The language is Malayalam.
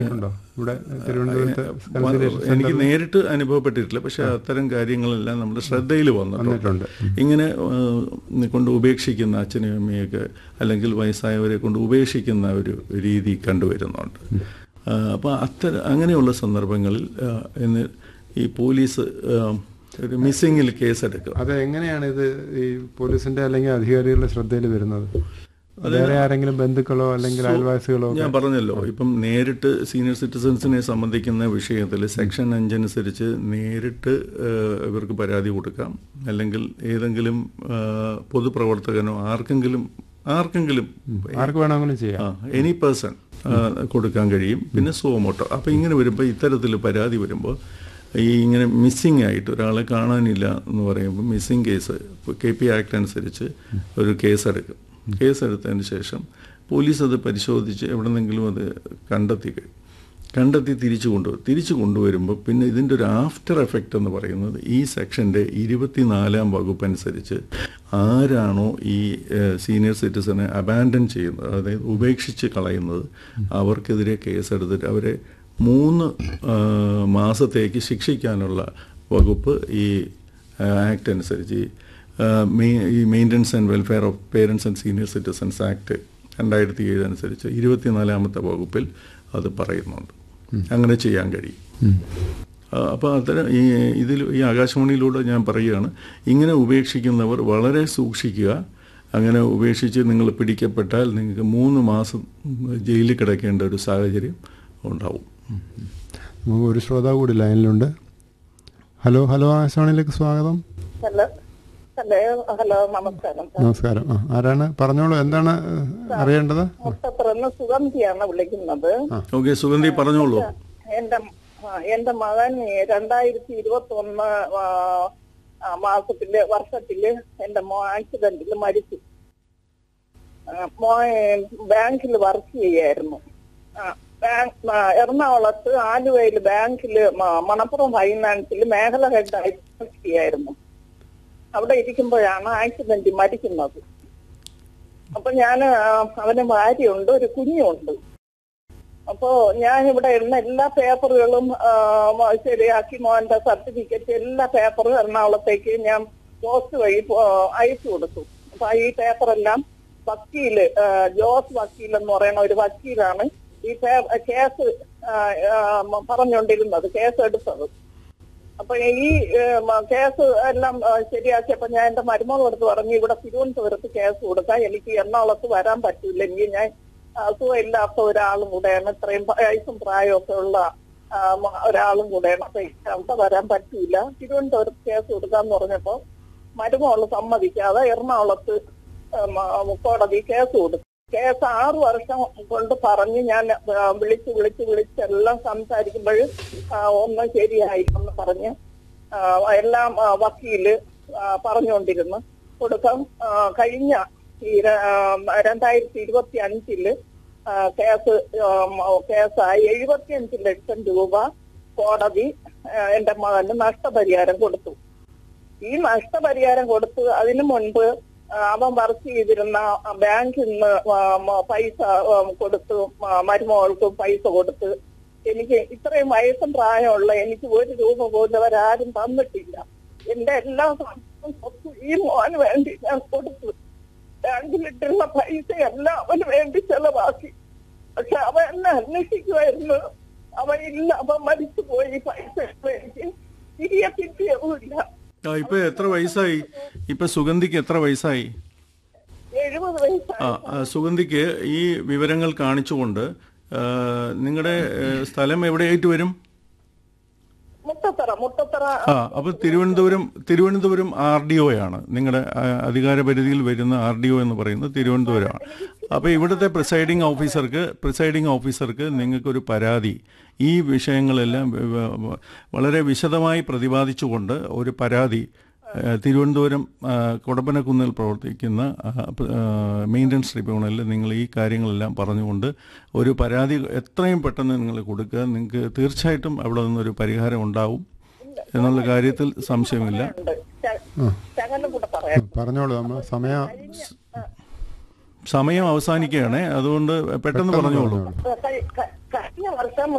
ഉണ്ടോ ഇവിടെ തിരുവനന്തപുരത്ത് വ- കൺസലേഷൻ എനിക്ക് നേരിട്ട് അനുഭവപ്പെട്ടിട്ടില്ല പക്ഷെ അത്തരം കാര്യങ്ങളെല്ലാം നമ്മുടെ ശ്രദ്ധയിൽ വന്നിട്ടുണ്ട് വന്നിട്ടുണ്ട് ഇങ്ങനെ ഏഹ്, കൊണ്ട് ഉപേക്ഷിക്കുന്ന അച്ഛനെയും അമ്മയൊക്കെ അല്ലെങ്കിൽ വയസ്സായവരെ കൊണ്ട് ഉപേക്ഷിക്കുന്ന ഒരു രീതി കണ്ടുവരുന്നുണ്ട് അപ്പോൾ അത്തരം അങ്ങനെയുള്ള സന്ദർഭങ്ങളിൽ ഏഹ്, ഇന്ന് ഈ പോലീസ് ഏഹ്, ഒരു മിസ്സിങ്ങിൽ കേസെടുക്കും അത് എങ്ങനെയാണ് ഇത് ഈ പോലീസിന്റെ അല്ലെങ്കിൽ അധികാരികളുടെ ശ്രദ്ധയിൽ വരുന്നത് വേറെ ആരെങ്കിലും ബന്ധുക്കളോ അല്ലെങ്കിൽ അയൽവാസികളോ ഒക്കെ? ഞാൻ പറഞ്ഞല്ലോ ഇപ്പം നേരിട്ട് സീനിയർ സിറ്റിസൺസിനെ സംബന്ധിക്കുന്ന വിഷയത്തിൽ സെക്ഷൻ അഞ്ചനുസരിച്ച് നേരിട്ട് ഏഹ്, ഇവർക്ക് പരാതി കൊടുക്കാം അല്ലെങ്കിൽ ഏതെങ്കിലും ഏഹ്, പൊതുപ്രവർത്തകനോ ആർക്കെങ്കിലും ആർക്കെങ്കിലും ആർക്ക് വേണമെങ്കിലും ചെയ്യാം എനി പേഴ്സൺ കൊടുക്കാൻ കഴിയും പിന്നെ സുവമോട്ടോ അപ്പോൾ ഇങ്ങനെ വരുമ്പോൾ ഇത്തരത്തിൽ പരാതി വരുമ്പോൾ ഈ ഇങ്ങനെ മിസ്സിംഗ് ആയിട്ട് ഒരാളെ കാണാനില്ല എന്ന് പറയുമ്പോൾ missing case K P act അനുസരിച്ച് ഒരു കേസ് എടുക്കും കേസ് എടുത്തതിന് ശേഷം പോലീസ് അത് പരിശോധിച്ച് എവിടെന്നെങ്കിലും അത് കണ്ടെത്തി കഴിയും കണ്ടെത്തി തിരിച്ചു കൊണ്ടുവരും തിരിച്ചു കൊണ്ടുവരുമ്പോൾ പിന്നെ ഇതിൻ്റെ ഒരു ആഫ്റ്റർ എഫക്റ്റ് എന്ന് പറയുന്നത് ഈ സെക്ഷൻ്റെ ഇരുപത്തിനാലാം വകുപ്പ് അനുസരിച്ച് ആരാണോ ഈ സീനിയർ സിറ്റിസനെ അബാൻഡൻ ചെയ്യുന്നത് അതായത് ഉപേക്ഷിച്ച് കളയുന്നത് അവർക്കെതിരെ കേസെടുത്തിട്ട് അവരെ മൂന്ന് ആ, മാസത്തേക്ക് ശിക്ഷിക്കാനുള്ള വകുപ്പ് ഈ ആക്ട് അനുസരിച്ച് ഈ, ആ, മെയ്- ഈ maintenance and welfare of parents and senior citizens act രണ്ടായിരത്തി ഏഴ് അനുസരിച്ച് ഇരുപത്തിനാലാമത്തെ വകുപ്പിൽ അത് പറയുന്നുണ്ട് അങ്ങനെ ചെയ്യാൻ കഴിയും അപ്പോൾ അത്തരം ഈ ഇതിൽ ഈ ആകാശവാണിയിലൂടെ ഞാൻ പറയുകയാണ് ഇങ്ങനെ ഉപേക്ഷിക്കുന്നവർ വളരെ സൂക്ഷിക്കുക അങ്ങനെ ഉപേക്ഷിച്ച് നിങ്ങൾ പിടിക്കപ്പെട്ടാൽ നിങ്ങൾക്ക് മൂന്ന് മാസം ജയിലിൽ കിടക്കേണ്ട ഒരു സാഹചര്യം ഉണ്ടാവും നമുക്ക് ഒരു ശ്രോതാവ് കൂടി ലൈനിലുണ്ട് ഹലോ ഹലോ ആശാണിലേക്ക് സ്വാഗതം ഹലോ ഹലോ ഹലോ നമസ്കാരം സാർ നമസ്കാരം ആ ആരാണ് പറഞ്ഞോളൂ എന്താണ് ഏഹ്, അറിയേണ്ടത് മുട്ടപ്പുറന്ന് സുഗന്ധിയാണ് വിളിക്കുന്നത് ഓക്കെ സുഗന്ധി പറഞ്ഞോളൂ എന്റെ ആ, എന്റെ മകൻ രണ്ടായിരത്തി ഇരുപത്തി ഒന്ന് മാസത്തില് വർഷത്തില് എന്റെ മോ ആക്സിഡന്റിൽ മരിച്ചു ആ, മോ ബാങ്കിൽ വർക്ക് ചെയ്യായിരുന്നു ആ, ബാങ്ക് ആ, എറണാകുളത്ത് ആലുവയിൽ ബാങ്കില് മ- മണപ്പുറം ഫൈനാൻസിൽ മേഖല ഹെഡായി വർക്ക് ചെയ്യായിരുന്നു അവിടെ ഇരിക്കുമ്പോഴാണ് ആക്സിഡന്റ് മരിക്കുന്നത് അപ്പൊ ഞാൻ അവന് ഭാര്യയുണ്ട് ഒരു കുഞ്ഞുണ്ട് അപ്പോ ഞാൻ ഇവിടെ ഉള്ള എല്ലാ പേപ്പറുകളും ആ, മ- ശരിയാക്കി മോന്റെ സർട്ടിഫിക്കറ്റ് എല്ലാ പേപ്പറും എറണാകുളത്തേക്ക് ഞാൻ പോസ്റ്റ് വഴി പോ- അയച്ചു കൊടുത്തു അപ്പൊ ഈ പേപ്പറെല്ലാം വക്കീല് ആ, ജോസ് വക്കീൽ എന്ന് പറയുന്ന ഒരു വക്കീലാണ് ഈ പേ- കേസ് ആ, ആ, മ- പറഞ്ഞുകൊണ്ടിരുന്നത് കേസ് എടുത്തത് അപ്പൊ ഈ ഏഹ്, മ- കേസ് എല്ലാം ആ, ശരിയാക്കിയപ്പോ ഞാൻ എന്റെ മരുമകളടുത്ത് പറഞ്ഞു ഇവിടെ തിരുവനന്തപുരത്ത് കേസ് കൊടുക്കാം എനിക്ക് എറണാകുളത്ത് വരാൻ പറ്റൂല്ലെങ്കിൽ ഞാൻ അസുഖമില്ലാത്ത ഒരാളും കൂടെയാണ് ഇത്രയും വയസ്സും പ്രായമൊക്കെ ഉള്ള ആ, മ- ഒരാളും കൂടെയാണ് അപ്പൊ എനിക്ക് അവിടെ വരാൻ പറ്റൂല തിരുവനന്തപുരത്ത് കേസ് കൊടുക്കാന്ന് പറഞ്ഞപ്പോ മരുമകള് സമ്മതിക്കാതെ എറണാകുളത്ത് ആ, മ- കോടതി കേസ് കൊടുത്തു കേസ് ആറു വർഷം കൊണ്ട് പറഞ്ഞ് ഞാൻ ആ, വിളിച്ച് വിളിച്ച് വിളിച്ചെല്ലാം സംസാരിക്കുമ്പോഴും ഒന്നും ശരിയായില്ലെന്ന് പറഞ്ഞ് ആ, എല്ലാം ആ, വക്കീല് ആ, പറഞ്ഞുകൊണ്ടിരുന്നു കൊടുക്കാം ആ, കഴിഞ്ഞ ഈ ര- ആ, രണ്ടായിരത്തി ഇരുപത്തി അഞ്ചില് ആ, കേസ് ആ, മ- കേസായി എഴുപത്തിയഞ്ച് ലക്ഷം രൂപ കോടതി ആ, എന്റെ മകന് നഷ്ടപരിഹാരം കൊടുത്തു ഈ നഷ്ടപരിഹാരം കൊടുത്ത് അതിനു മുൻപ് ആ, അവൻ വർക്ക് ചെയ്തിരുന്ന ബാങ്കിൽ നിന്ന് ആ, മ- പൈസ ആ, കൊടുത്ത് മ- മരുമകൾക്ക് പൈസ കൊടുത്ത് എനിക്ക് ഇത്രയും വയസ്സും പ്രായമുള്ള എനിക്ക് ഒരു രൂപ പോലും അവരാരും തന്നിട്ടില്ല എന്റെ എല്ലാ സ്വത്തും സ്വത്തും ഈ മോന് വേണ്ടി ഞാൻ കൊടുത്തു ബാങ്കിലിട്ടിരുന്ന പൈസ എല്ലാം അവന് വേണ്ടി ചെലവാക്കി പക്ഷെ അവൻ എന്നെ അന്വേഷിക്കുമായിരുന്നു അവൻ ഇല്ല അവൻ മരിച്ചുപോയി പൈസ എനിക്ക് തിരികെ കിട്ടിയതുമില്ല ആ ഇപ്പൊ എത്ര വയസ്സായി ഇപ്പൊ സുഗന്ധിക്ക് എത്ര വയസ്സായി എഴുപത് വയസ്സായി ആ ആ, സുഗന്ധിക്ക് ഈ വിവരങ്ങൾ കാണിച്ചുകൊണ്ട് നിങ്ങളുടെ സ്ഥലം എവിടെയായിട്ട് വരും മുട്ടത്തറ മുട്ടത്തറ ആ അപ്പോൾ Thiruvananthapuram Thiruvananthapuram R D O ആണ് നിങ്ങളുടെ ആ, അധികാരപരിധിയിൽ വരുന്ന ആർ ഡി ഒ എന്ന് പറയുന്നത് തിരുവനന്തപുരമാണ് അപ്പോൾ ഇവിടുത്തെ പ്രിസൈഡിംഗ് ഓഫീസർക്ക് പ്രിസൈഡിംഗ് ഓഫീസർക്ക് നിങ്ങൾക്കൊരു പരാതി ഈ വിഷയങ്ങളെല്ലാം വ- വ- വളരെ വിശദമായി പ്രതിപാദിച്ചുകൊണ്ട് ഒരു പരാതി ആ, തിരുവനന്തപുരം ആ, കൊടപ്പനക്കുന്നിൽ പ്രവർത്തിക്കുന്ന മെയിൻ്റനൻസ് ട്രിബ്യൂണലിൽ നിങ്ങൾ ഈ കാര്യങ്ങളെല്ലാം പറഞ്ഞുകൊണ്ട് ഒരു പരാതി എത്രയും പെട്ടെന്ന് നിങ്ങൾ കൊടുക്കുക നിങ്ങൾക്ക് തീർച്ചയായിട്ടും അവിടെ നിന്നൊരു പരിഹാരം ഉണ്ടാവും എന്നുള്ള കാര്യത്തിൽ സംശയമില്ല ഉണ്ട് ച- ശകലം കൂടെ പറയാം പറഞ്ഞോളൂ നമ്മൾ സമയം സമയം അവസാനിക്കുകയാണ് അതുകൊണ്ട് പെട്ടെന്ന് പറഞ്ഞോളൂ പറഞ്ഞോളൂ. കഴി- ക- കഴിഞ്ഞ വർഷം